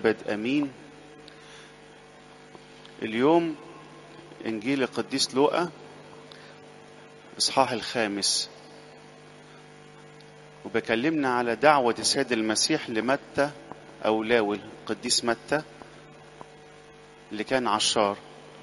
الأبد أمين اليوم إنجيل القديس لوقا إصحاح الخامس وبكلمنا على دعوة السيد المسيح لمتى أو لاوي القديس متى اللي كان عشار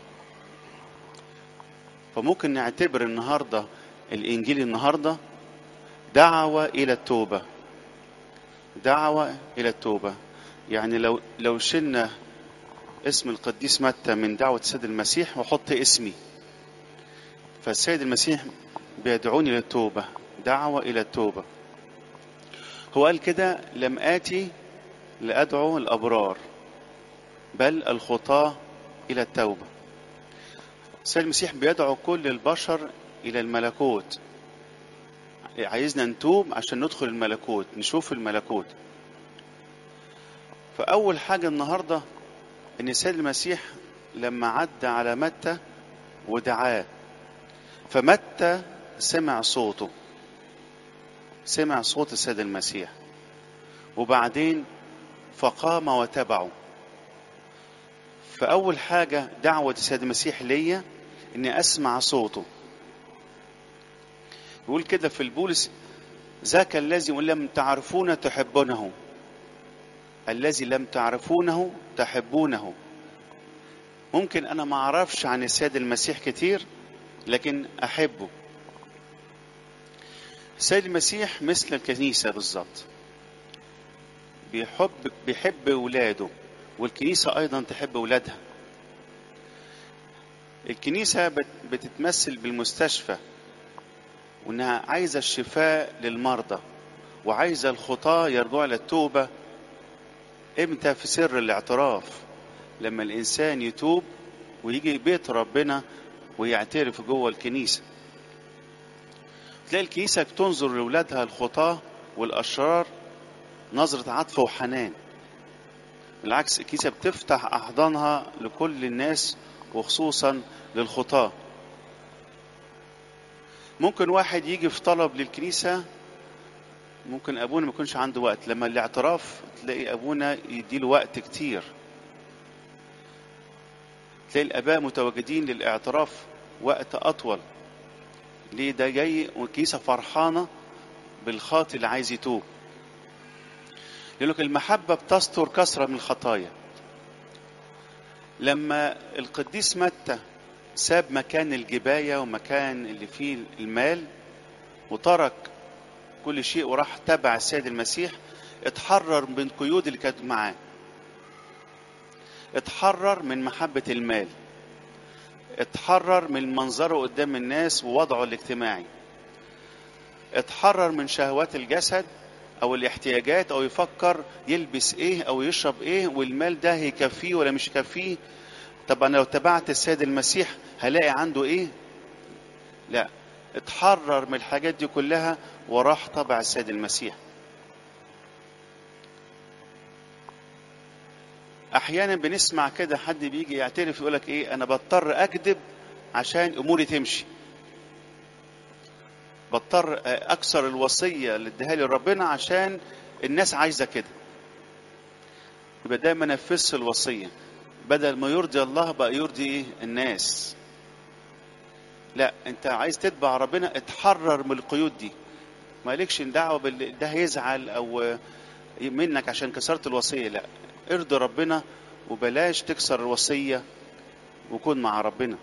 فممكن نعتبر النهاردة الإنجيل النهاردة دعوة إلى التوبة دعوة إلى التوبة يعني لو لو شلنا اسم القديس متى من دعوة السيد المسيح وحط اسمي فالسيد المسيح بيدعوني للتوبة دعوة إلى التوبة هو قال كده لم آتي لأدعو الأبرار بل الخطاة إلى التوبة السيد المسيح بيدعو كل البشر إلى الملكوت عايزنا نتوب عشان ندخل الملكوت نشوف الملكوت فأول حاجة النهاردة إن السيد المسيح لما عدى على متى ودعاه فمتى سمع صوته سمع صوت السيد المسيح وبعدين فقام وتبعه فأول حاجة دعوة السيد المسيح ليا إني أسمع صوته يقول كده في البولس ذاك الذي لم تعرفون تحبونه الذي لم تعرفونه تحبونه ممكن أنا ما أعرفش عن السيد المسيح كتير لكن أحبه السيد المسيح مثل الكنيسة بالظبط بيحب بيحب ولاده والكنيسة أيضا تحب ولادها الكنيسة بتتمثل بالمستشفى وإنها عايزة الشفاء للمرضى وعايزة الخطاة يرجعوا للتوبة إمتى في سر الاعتراف لما الإنسان يتوب ويجي بيت ربنا ويعترف جوه الكنيسة تلاقي الكنيسة بتنظر لأولادها الخطاة والأشرار نظرة عطف وحنان بالعكس الكنيسة بتفتح أحضانها لكل الناس وخصوصا للخطاة ممكن واحد يجي في طلب للكنيسة ممكن أبونا ما يكونش عنده وقت لما الاعتراف تلاقي أبونا يديله وقت كتير تلاقي الآباء متواجدين للاعتراف وقت أطول ليه ده جاي والكنيسة فرحانة بالخاطئ اللي عايز يتوب يقول لك المحبة بتستر كثرة من الخطايا لما القديس متى ساب مكان الجباية ومكان اللي فيه المال وترك كل شيء وراح تبع السيد المسيح اتحرر من القيود اللي كانت معاه اتحرر من محبة المال اتحرر من منظره قدام الناس ووضعه الاجتماعي اتحرر من شهوات الجسد او الاحتياجات او يفكر يلبس ايه او يشرب ايه والمال ده هيكفيه ولا مش يكفيه طب انا لو تبعت السيد المسيح هلاقي عنده ايه لا اتحرر من الحاجات دي كلها وراح تبع السيد المسيح احيانا بنسمع كده حد بيجي يعترف يقول لك ايه انا بضطر اكذب عشان اموري تمشي بضطر اكسر الوصيه اللي اديها لي ربنا عشان الناس عايزه كده يبقى ده ما نفذش الوصيه بدل ما يرضي الله بقى يرضي ايه الناس لا انت عايز تتبع ربنا اتحرر من القيود دي مالكش دعوه بال ده هيزعل او منك عشان كسرت الوصيه لا ارضي ربنا وبلاش تكسر الوصيه وكون مع ربنا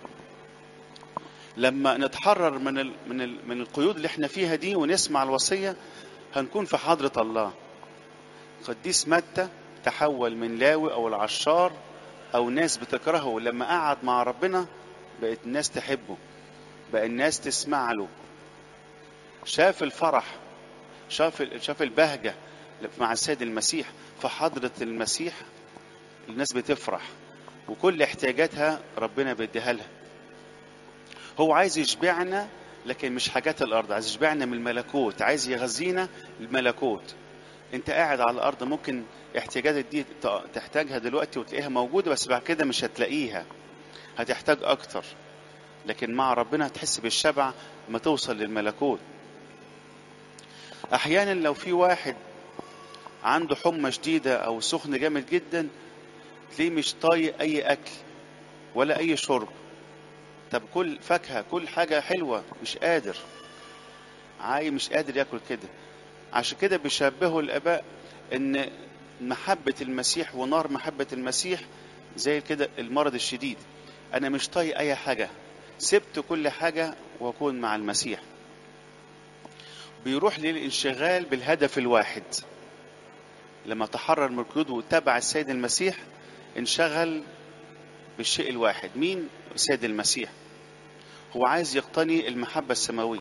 لما نتحرر من ال من ال من القيود اللي احنا فيها دي ونسمع الوصيه هنكون في حضره الله قديس متى تحول من لاوي او العشار او ناس بتكرهه لما قعد مع ربنا بقت الناس تحبه بقى الناس تسمع له شاف الفرح شاف شاف البهجه مع السيد المسيح في حضره المسيح الناس بتفرح وكل احتياجاتها ربنا بيديها لها هو عايز يشبعنا لكن مش حاجات الارض عايز يشبعنا من الملكوت عايز يغذينا الملكوت انت قاعد على الارض ممكن احتياجاتك دي تحتاجها دلوقتي وتلاقيها موجوده بس بعد كده مش هتلاقيها هتحتاج اكتر لكن مع ربنا هتحس بالشبع ما توصل للملكوت احيانا لو في واحد عنده حمى شديدة أو سخن جامد جدا تلاقيه مش طايق أي أكل ولا أي شرب طب كل فاكهة كل حاجة حلوة مش قادر عاي مش قادر ياكل كده عشان كده بيشبهوا الآباء إن محبة المسيح ونار محبة المسيح زي كده المرض الشديد أنا مش طايق أي حاجة سبت كل حاجة وأكون مع المسيح بيروح للانشغال بالهدف الواحد لما تحرر من القيود واتبع السيد المسيح انشغل بالشيء الواحد مين السيد المسيح هو عايز يقتني المحبة السماوية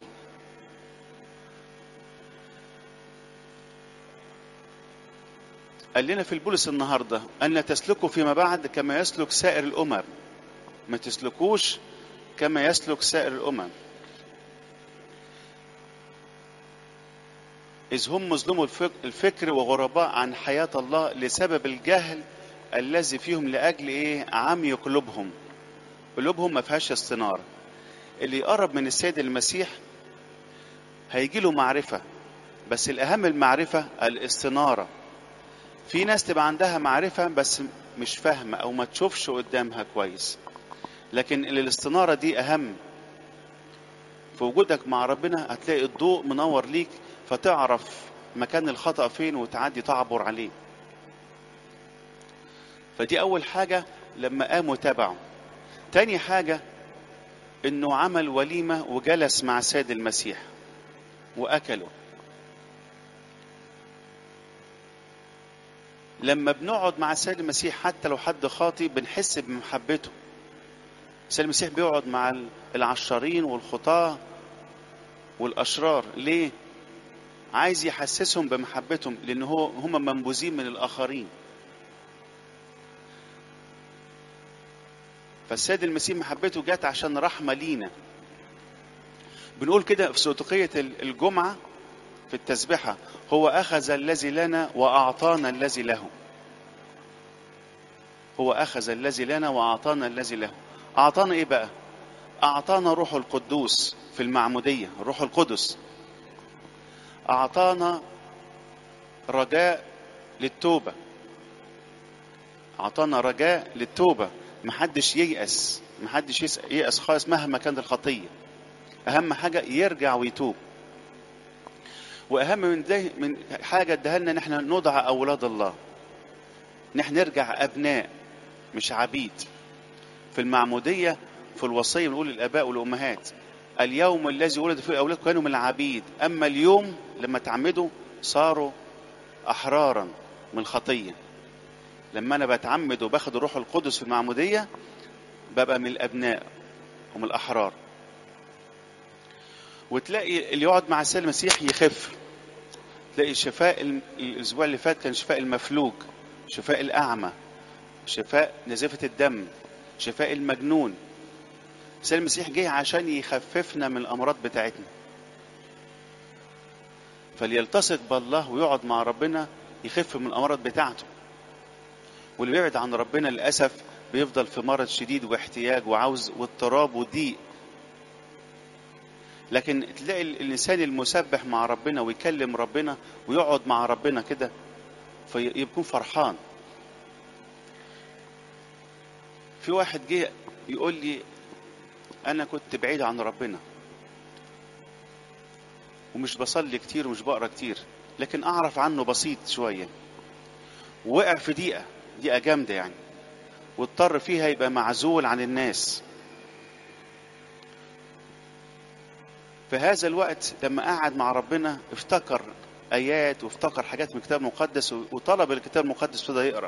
قال لنا في البولس النهاردة أن تسلكوا فيما بعد كما يسلك سائر الأمم ما تسلكوش كما يسلك سائر الأمم إذ هم مظلموا الفكر وغرباء عن حياة الله لسبب الجهل الذي فيهم لأجل إيه عمي قلوبهم قلوبهم ما فيهاش استنارة اللي يقرب من السيد المسيح هيجي له معرفة بس الأهم المعرفة الاستنارة في ناس تبقى عندها معرفة بس مش فاهمة أو ما تشوفش قدامها كويس لكن الاستنارة دي أهم في وجودك مع ربنا هتلاقي الضوء منور ليك فتعرف مكان الخطأ فين وتعدي تعبر عليه فدي أول حاجة لما قاموا تبعوا تاني حاجة إنه عمل وليمة وجلس مع سيد المسيح وأكلوا لما بنقعد مع السيد المسيح حتى لو حد خاطي بنحس بمحبته السيد المسيح بيقعد مع العشارين والخطاة والأشرار ليه؟ عايز يحسسهم بمحبتهم لأن هو هم منبوذين من الآخرين فالسيد المسيح محبته جت عشان رحمة لينا بنقول كده في سوتقية الجمعة في التسبحة هو أخذ الذي لنا وأعطانا الذي له هو أخذ الذي لنا وأعطانا الذي له أعطانا إيه بقى أعطانا روح القدوس في المعمودية روح القدس أعطانا رجاء للتوبة أعطانا رجاء للتوبة محدش ييأس محدش ييأس خالص مهما كانت الخطية أهم حاجة يرجع ويتوب واهم من ده من حاجه اداها لنا ان احنا ندعى اولاد الله ان احنا نرجع ابناء مش عبيد في المعموديه في الوصيه بنقول للاباء والامهات اليوم الذي ولد فيه الاولاد كانوا من العبيد اما اليوم لما تعمدوا صاروا احرارا من الخطيه لما انا بتعمد وباخد الروح القدس في المعموديه ببقى من الابناء ومن الاحرار وتلاقي اللي يقعد مع السيد المسيح يخف تلاقي شفاء الاسبوع اللي فات كان شفاء المفلوج شفاء الاعمى شفاء نزيفه الدم شفاء المجنون السيد المسيح جه عشان يخففنا من الامراض بتاعتنا فليلتصق بالله ويقعد مع ربنا يخف من الامراض بتاعته واللي بيبعد عن ربنا للاسف بيفضل في مرض شديد واحتياج وعوز واضطراب وضيق لكن تلاقي الانسان المسبح مع ربنا ويكلم ربنا ويقعد مع ربنا كده فيكون فرحان في واحد جه يقول لي انا كنت بعيد عن ربنا ومش بصلي كتير ومش بقرا كتير لكن اعرف عنه بسيط شويه وقع في دقيقه دقيقه جامده يعني واضطر فيها يبقى معزول عن الناس في هذا الوقت لما قعد مع ربنا افتكر ايات وافتكر حاجات من الكتاب المقدس وطلب الكتاب المقدس ابتدى يقرا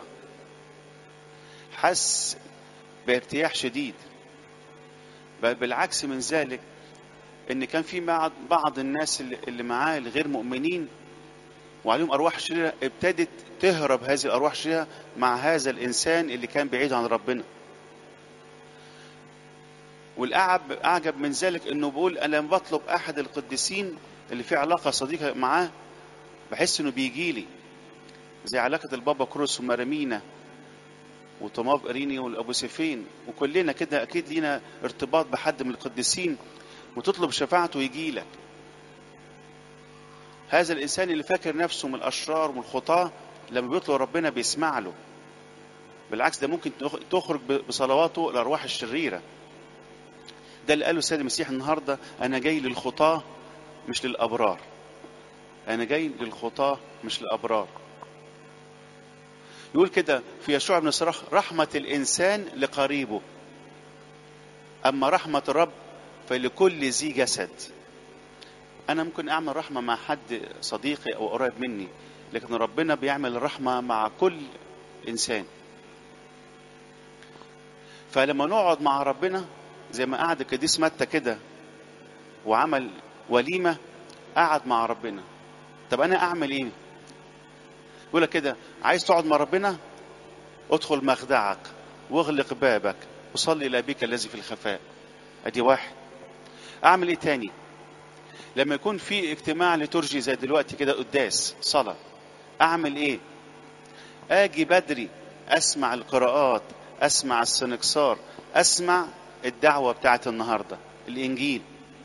حس بارتياح شديد بل بالعكس من ذلك ان كان في بعض الناس اللي معاه الغير مؤمنين وعليهم ارواح شريره ابتدت تهرب هذه الارواح الشريره مع هذا الانسان اللي كان بعيد عن ربنا والاعجب اعجب من ذلك انه بيقول انا لما بطلب احد القديسين اللي في علاقه صديقه معاه بحس انه بيجي لي زي علاقه البابا كروس ومرامينا وطماف اريني والابو سيفين وكلنا كده اكيد لينا ارتباط بحد من القديسين وتطلب شفاعته ويجي لك هذا الانسان اللي فاكر نفسه من الاشرار ومن الخطاه لما بيطلب ربنا بيسمع له بالعكس ده ممكن تخ- تخرج ب- بصلواته الارواح الشريره ده اللي قاله السيد المسيح النهارده انا جاي للخطاه مش للابرار انا جاي للخطاه مش للابرار يقول كده في يشوع بن صراخ رحمه الانسان لقريبه اما رحمه الرب فلكل ذي جسد انا ممكن اعمل رحمه مع حد صديقي او قريب مني لكن ربنا بيعمل الرحمه مع كل انسان فلما نقعد مع ربنا زي ما قعد القديس متى كده وعمل وليمه قعد مع ربنا طب انا اعمل ايه يقول لك كده عايز تقعد مع ربنا ادخل مخدعك واغلق بابك وصلي لابيك الذي في الخفاء ادي واحد اعمل ايه تاني لما يكون في اجتماع لترجي زي دلوقتي كده قداس صلاة اعمل ايه اجي بدري اسمع القراءات اسمع السنكسار اسمع الدعوة بتاعت النهاردة الانجيل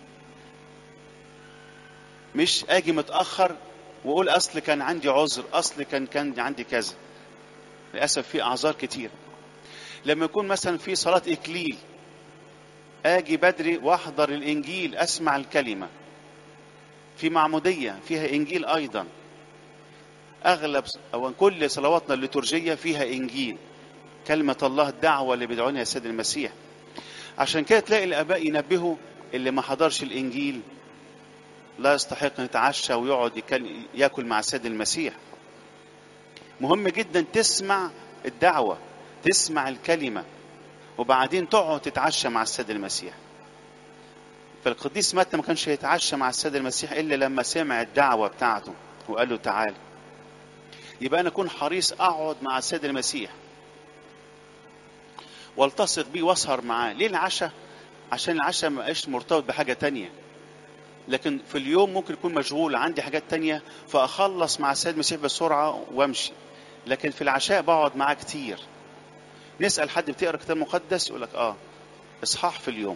مش اجي متأخر واقول اصل كان عندي عذر اصل كان كان عندي كذا للاسف في اعذار كتير لما يكون مثلا في صلاة اكليل اجي بدري واحضر الانجيل اسمع الكلمه في معموديه فيها انجيل ايضا اغلب او كل صلواتنا الليتورجيه فيها انجيل كلمه الله الدعوه اللي بيدعونها السيد المسيح عشان كده تلاقي الاباء ينبهوا اللي ما حضرش الانجيل لا يستحق ان يتعشى ويقعد يكل- ياكل مع السيد المسيح مهم جدا تسمع الدعوه تسمع الكلمه وبعدين تقعد تتعشى مع السيد المسيح فالقديس متى ما كانش يتعشى مع السيد المسيح الا لما سمع الدعوه بتاعته وقال له تعال يبقى انا اكون حريص اقعد مع السيد المسيح والتصق بيه واسهر معاه ليه العشاء عشان العشاء ما بقاش مرتبط بحاجه تانية لكن في اليوم ممكن يكون مشغول عندي حاجات تانية فاخلص مع السيد المسيح بسرعه وامشي لكن في العشاء بقعد معاه كتير نسال حد بتقرا كتاب مقدس يقول لك اه اصحاح في اليوم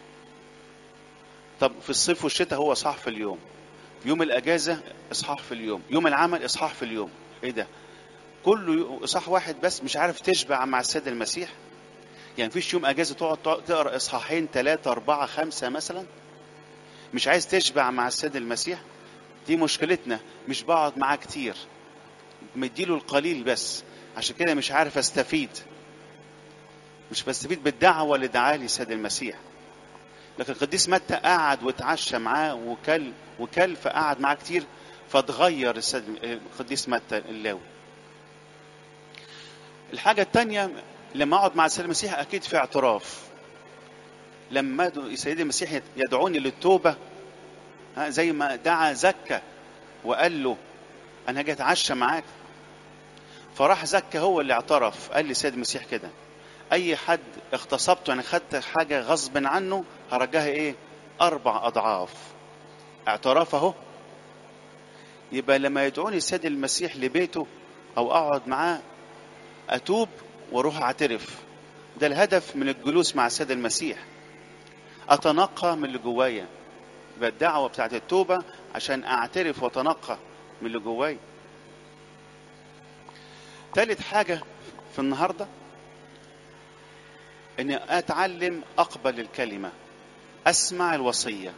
طب في الصيف والشتاء هو اصحاح في اليوم يوم الاجازه اصحاح في اليوم يوم العمل اصحاح في اليوم ايه ده كله يو- اصحاح واحد بس مش عارف تشبع مع السيد المسيح يعني مفيش يوم اجازه تقعد تقعد تقرا اصحاحين ثلاثه اربعه خمسه مثلا مش عايز تشبع مع السيد المسيح دي مشكلتنا مش بقعد معاه كتير مديله القليل بس عشان كده مش عارف استفيد مش بستفيد بالدعوه اللي دعالي السيد المسيح لكن القديس متى قعد واتعشى معاه وكل وكل فقعد معاه كتير فاتغير السيد القديس متى اللاوي الحاجة التانية لما اقعد مع السيد المسيح اكيد في اعتراف لما يدعو- السيد المسيح يدعوني للتوبة ها، زي ما دعا زكا وقال له انا هاجي اتعشى معاك فراح زكا هو اللي اعترف قال لي السيد المسيح كده اي حد اغتصبته يعني خدت حاجه غصب عنه هرجعها ايه اربع اضعاف اعتراف اهو يبقى لما يدعوني السيد المسيح لبيته او اقعد معاه اتوب واروح اعترف ده الهدف من الجلوس مع السيد المسيح اتنقى من اللي جوايا يبقى الدعوه بتاعت التوبه عشان اعترف واتنقى من اللي جوايا تالت حاجه في النهارده اني اتعلم اقبل الكلمه اسمع الوصيه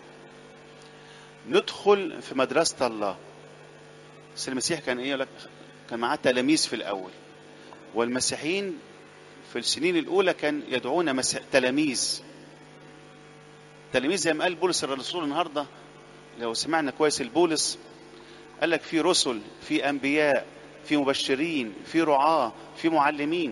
ندخل في مدرسه الله بس المسيح كان ايه لك كان معاه تلاميذ في الاول والمسيحيين في السنين الاولى كان يدعون مسيح تلاميذ تلاميذ زي ما قال بولس الرسول النهارده لو سمعنا كويس البولس قال لك في رسل في انبياء في مبشرين في رعاه في معلمين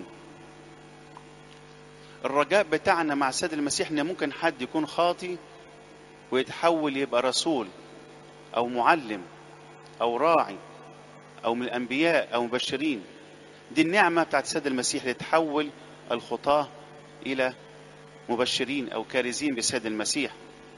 الرجاء بتاعنا مع السيد المسيح ان ممكن حد يكون خاطي ويتحول يبقى رسول او معلم او راعي او من الانبياء او مبشرين دي النعمه بتاعت السيد المسيح اللي تحول الخطاه الى مبشرين او كارزين بالسيد المسيح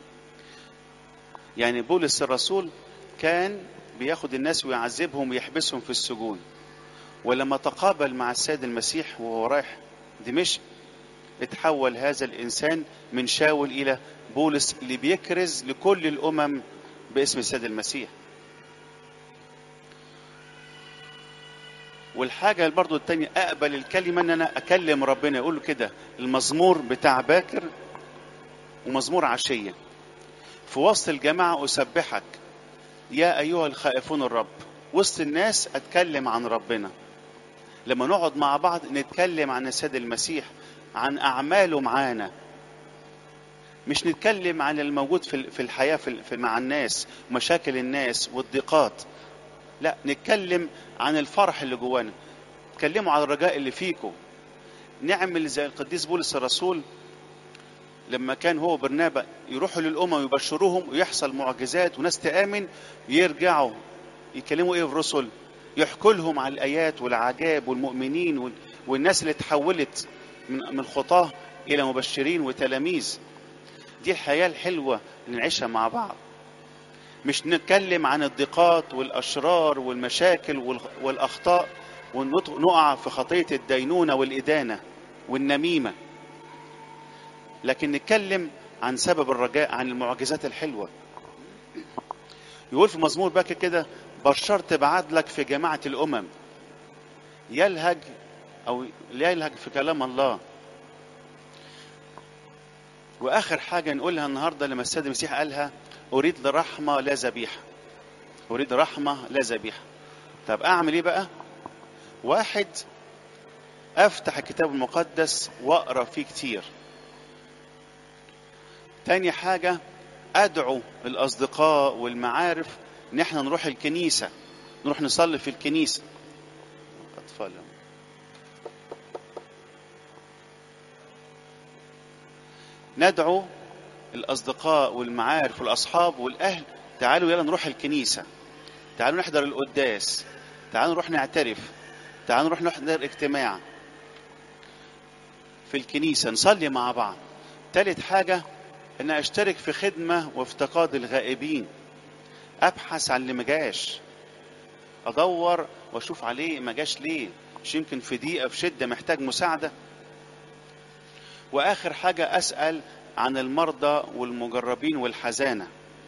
يعني بولس الرسول كان بياخد الناس ويعذبهم ويحبسهم في السجون ولما تقابل مع السيد المسيح وهو رايح دمشق اتحول هذا الانسان من شاول الى بولس اللي بيكرز لكل الامم باسم السيد المسيح والحاجة برضو التانية أقبل الكلمة إن أنا أكلم ربنا يقول له كده المزمور بتاع باكر ومزمور عشية في وسط الجماعة أسبحك يا أيها الخائفون الرب وسط الناس أتكلم عن ربنا لما نقعد مع بعض نتكلم عن السيد المسيح عن أعماله معانا مش نتكلم عن الموجود في في الحياة في في- مع الناس مشاكل الناس والضيقات لا نتكلم عن الفرح اللي جوانا نتكلموا عن الرجاء اللي فيكم نعمل زي القديس بولس الرسول لما كان هو برنابا يروحوا للأمم ويبشروهم ويحصل معجزات وناس تآمن يرجعوا يكلموا ايه الرسل يحكوا لهم على الآيات والعجائب والمؤمنين وال- والناس اللي اتحولت من من خطاه إلى مبشرين وتلاميذ دي الحياة الحلوة اللي نعيشها مع بعض مش نتكلم عن الضيقات والأشرار والمشاكل والغ- والأخطاء ونقع في خطية الدينونة والإدانة والنميمة لكن نتكلم عن سبب الرجاء عن المعجزات الحلوة يقول في مزمور باكر كده بشرت بعدلك في جماعة الأمم يلهج أو يلهج في كلام الله واخر حاجه نقولها النهارده لما السيد المسيح قالها اريد لرحمه لا ذبيحه اريد رحمه لا ذبيحه طب اعمل ايه بقى واحد افتح الكتاب المقدس واقرا فيه كتير تاني حاجه ادعو الاصدقاء والمعارف ان احنا نروح الكنيسه نروح نصلي في الكنيسه اطفال ندعو الأصدقاء والمعارف والأصحاب والأهل تعالوا يلا نروح الكنيسة تعالوا نحضر القداس تعالوا نروح نعترف تعالوا نروح نحضر اجتماع في الكنيسة نصلي مع بعض تالت حاجة أن أشترك في خدمة وافتقاد الغائبين أبحث عن اللي مجاش أدور وأشوف عليه مجاش ليه مش يمكن في ضيقة في شدة محتاج مساعدة واخر حاجه اسال عن المرضى والمجربين والحزانه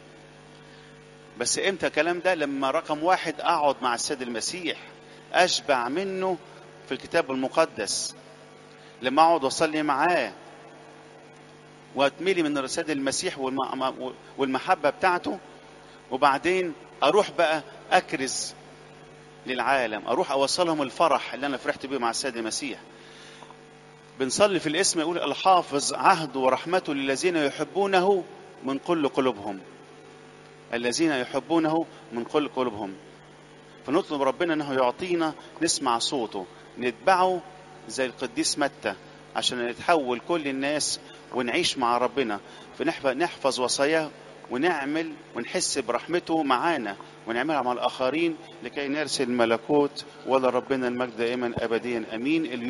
بس امتى الكلام ده لما رقم واحد اقعد مع السيد المسيح اشبع منه في الكتاب المقدس لما اقعد واصلي معاه واتملي من السيد المسيح والم- والمحبه بتاعته وبعدين اروح بقى اكرز للعالم اروح اوصلهم الفرح اللي انا فرحت بيه مع السيد المسيح بنصلي في الاسم يقول الحافظ عهده ورحمته للذين يحبونه من كل قلوبهم الذين يحبونه من كل قلوبهم فنطلب ربنا انه يعطينا نسمع صوته نتبعه زي القديس متى عشان نتحول كل الناس ونعيش مع ربنا فنحفظ وصاياه ونعمل ونحس برحمته معانا ونعملها مع الآخرين لكي نرسل الملكوت ولا ربنا المجد دائما أبديا أمين